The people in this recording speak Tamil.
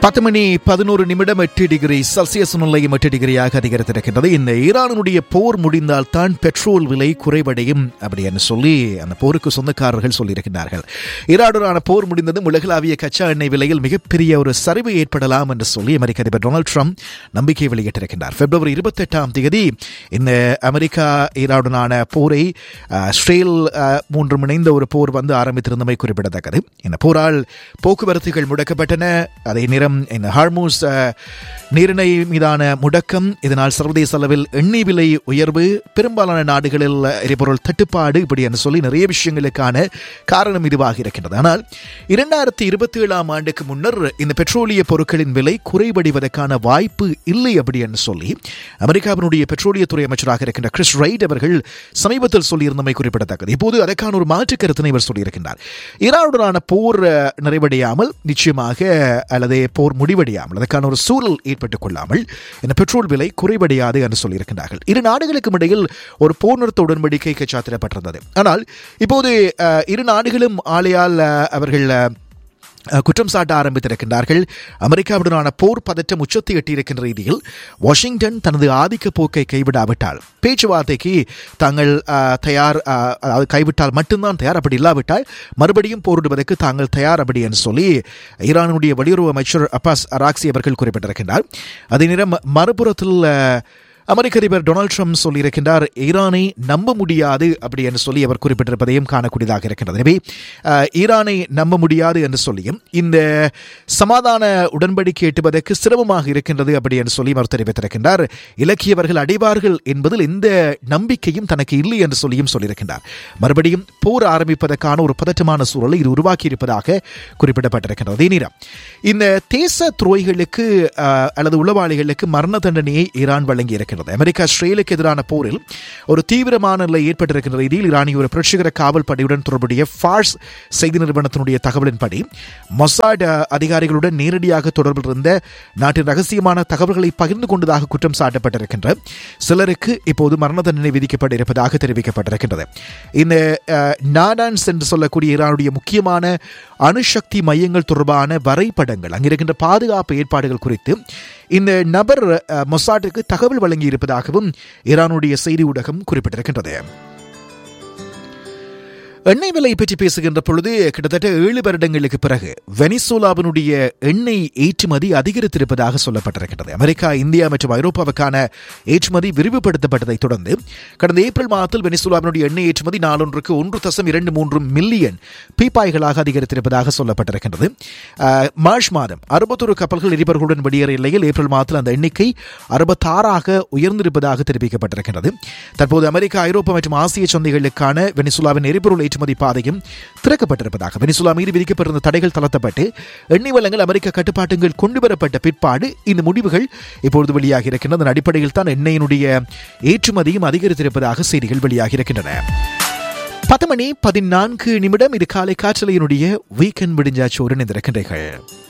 பத்து மணி பதினோரு நிமிடம் எட்டு டிகிரி செல்சியஸ் நிலையும் எட்டு டிகிரியாக அதிகரித்திருக்கின்றது இந்த ஈரானுடைய போர் முடிந்தால் தான் பெட்ரோல் விலை குறைவடையும் அப்படின்னு சொல்லி அந்த போருக்கு சொந்தக்காரர்கள் சொல்லியிருக்கிறார்கள் ஈரானுடனான போர் முடிந்ததும் உலகளாவிய கச்சா எண்ணெய் விலையில் மிகப்பெரிய ஒரு சரிவு ஏற்படலாம் என்று சொல்லி அமெரிக்க அதிபர் டொனால்டு ட்ரம்ப் நம்பிக்கை வெளியிட்டிருக்கிறார் பிப்ரவரி இருபத்தெட்டாம் தேதி இந்த அமெரிக்கா ஈரானுடனான போரை அஹ், இஸ்ரேல் அஹ், மூன்றும் இணைந்த ஒரு போர் வந்து ஆரம்பித்திருந்தமை குறிப்பிடத்தக்கது இந்த போரால் போக்குவரத்துகள் முடக்கப்பட்டன அதே நேரம் இந்த ஹார்மூஸ் அஹ், நீரிணை மீதான முடக்கம் இதனால் சர்வதேச அளவில் எண்ணெய் விலை உயர்வு பெரும்பாலான நாடுகளில் எரிபொருள் தட்டுப்பாடு இப்படி என்று சொல்லி நிறைய விஷயங்களுக்கான காரணம் இதுவாக இருக்கின்றது ஆனால் இரண்டாயிரத்தி இருபத்தி ஏழாம் ஆண்டுக்கு முன்னர் இந்த பெட்ரோலிய பொருட்களின் விலை குறைவடைவதற்கான வாய்ப்பு இல்லை அப்படி என்று சொல்லி அமெரிக்காவினுடைய பெட்ரோலியத்துறை அமைச்சராக இருக்கின்ற கிறிஸ் ரைட் அவர்கள் சமீபத்தில் சொல்லியிருந்தமை குறிப்பிடத்தக்கது இப்போது அதற்கான ஒரு மாற்று கருத்தினை இவர் சொல்லியிருக்கின்றார் ஈரானுடனான போர் அஹ், நிறைவடையாமல் நிச்சயமாக அல்லது போர் முடிவடையாமல் அதற்கான ஒரு சூழல் ஏற்பட்டுக் கொள்ளாமல் இந்த பெட்ரோல் விலை குறைவடையாது என்று சொல்லியிருக்கின்றார்கள் இரு நாடுகளுக்கும் இடையில் ஒரு போர் நிறுத்த உடன்படிக்கை கைச்சாத்திடப்பட்டிருந்தது ஆனால் இப்போது அஹ், இரு நாடுகளும் ஆலையால் அஹ், அவர்கள் அஹ், அஹ், குற்றம் சாட்ட ஆரம்பித்திருக்கின்றார்கள் அமெரிக்காவுடனான போர் பதற்றம் உச்சத்தை எட்டியிருக்கின்ற ரீதியில் வாஷிங்டன் தனது ஆதிக்க போக்கை கைவிடாவிட்டால் பேச்சுவார்த்தைக்கு தாங்கள் அஹ், தயார் அஹ், அதாவது கைவிட்டால் மட்டும்தான் தயார் அப்படி இல்லாவிட்டால் மறுபடியும் போரிடுவதற்கு தாங்கள் தயார் அப்படி என்று சொல்லி ஈரானுடைய வெளியுறவு அமைச்சர் அப்பாஸ் அராக்சி அவர்கள் குறிப்பிட்டிருக்கின்றார் அதே நேரம் மறுபுறத்தில் அஹ், அமெரிக்க அதிபர் டொனால்ட் ட்ரம்ப் சொல்லியிருக்கின்றார் ஈரானை நம்ப முடியாது அப்படி என்று சொல்லி அவர் குறிப்பிட்டிருப்பதையும் காணக்கூடியதாக இருக்கின்றது எனவே அஹ், ஈரானை நம்ப முடியாது என்று சொல்லியும் இந்த சமாதான உடன்படிக்கை எட்டுவதற்கு சிரமமாக இருக்கின்றது அப்படி என்று சொல்லி அவர் தெரிவித்திருக்கின்றார் இலக்கியவர்கள் அடைவார்கள் என்பதில் எந்த நம்பிக்கையும் தனக்கு இல்லை என்று சொல்லியும் சொல்லியிருக்கின்றார் மறுபடியும் போர் ஆரம்பிப்பதற்கான ஒரு பதற்றமான சூழலை இது உருவாக்கி இருப்பதாக குறிப்பிடப்பட்டிருக்கின்றது அதே நேரம் இந்த தேச துரோகிகளுக்கு அஹ், அல்லது உளவாளிகளுக்கு மரண தண்டனையை ஈரான் வழங்கி இருக்கின்றது அமெரிக்கா இஸ்ரேலுக்கு எதிரான போரில் ஒரு தீவிரமான நிலை ஏற்பட்டிருக்கின்ற ரீதியில் ஈரானிய ஒரு புரட்சிகர காவல் படையுடன் தொடர்புடைய ஃபார்ஸ் செய்தி நிறுவனத்தினுடைய தகவலின்படி மொசாட் அஹ், அதிகாரிகளுடன் நேரடியாக தொடர்பில் இருந்த நாட்டின் ரகசியமான தகவல்களை பகிர்ந்து கொண்டதாக குற்றம் சாட்டப்பட்டிருக்கின்ற சிலருக்கு இப்போது மரண தண்டனை விதிக்கப்பட இருப்பதாக தெரிவிக்கப்பட்டிருக்கின்றது இந்த அஹ், நாடான்ஸ் என்று சொல்லக்கூடிய ஈரானுடைய முக்கியமான அணுசக்தி மையங்கள் தொடர்பான வரைபடங்கள் அங்கிருக்கின்ற பாதுகாப்பு ஏற்பாடுகள் குறித்து இந்த நபர் அஹ், மொசாட்டுக்கு தகவல் வழங்கி இருப்பதாகவும் ஈரானுடைய செய்தி ஊடகம் குறிப்பிட்டிருக்கின்றது எண்ணெய் விலை பற்றி பேசுகின்ற பொழுது கிட்டத்தட்ட ஏழு வருடங்களுக்கு பிறகு வெனிசோலாவினுடைய எண்ணெய் ஏற்றுமதி அதிகரித்திருப்பதாக சொல்லப்பட்டிருக்கிறது அமெரிக்கா இந்தியா மற்றும் ஐரோப்பாவுக்கான ஏற்றுமதி விரிவுபடுத்தப்பட்டதைத் தொடர்ந்து கடந்த ஏப்ரல் மாதத்தில் வெனிசோலாவினுடைய எண்ணெய் ஏற்றுமதி நாளொன்றுக்கு ஒன்று தசம் இரண்டு மூன்று மில்லியன் பீப்பாய்களாக அதிகரித்திருப்பதாக சொல்லப்பட்டிருக்கின்றது அஹ், மார்ச் மாதம் அறுபத்தொரு கப்பல்கள் எரிபொருளுடன் வெளியேற இல்லையில் ஏப்ரல் மாதத்தில் அந்த எண்ணிக்கை அறுபத்தாறாக உயர்ந்திருப்பதாக தெரிவிக்கப்பட்டிருக்கிறது தற்போது அமெரிக்கா ஐரோப்பா மற்றும் ஆசிய சந்தைகளுக்கான வெனிசுலாவின் எரிபொருள் ஏற்றுமதி பாதையும் திறக்கப்பட்டிருப்பதாக வெனிசுலா மீது விதிக்கப்பட்டிருந்த தடைகள் தளர்த்தப்பட்டு எண்ணெய் வளங்கள் அமெரிக்க கட்டுப்பாட்டுகள் கொண்டு வரப்பட்ட பிற்பாடு இந்த முடிவுகள் இப்பொழுது வெளியாகி இருக்கின்றன அதன் அடிப்படையில் தான் எண்ணெயினுடைய ஏற்றுமதியும் அதிகரித்திருப்பதாக செய்திகள் வெளியாகி இருக்கின்றன பத்து மணி பதினான்கு நிமிடம் இது காலை காற்றலையினுடைய வீக்கெண்ட் விடிஞ்சாச்சோடு இணைந்திருக்கின்றீர்கள்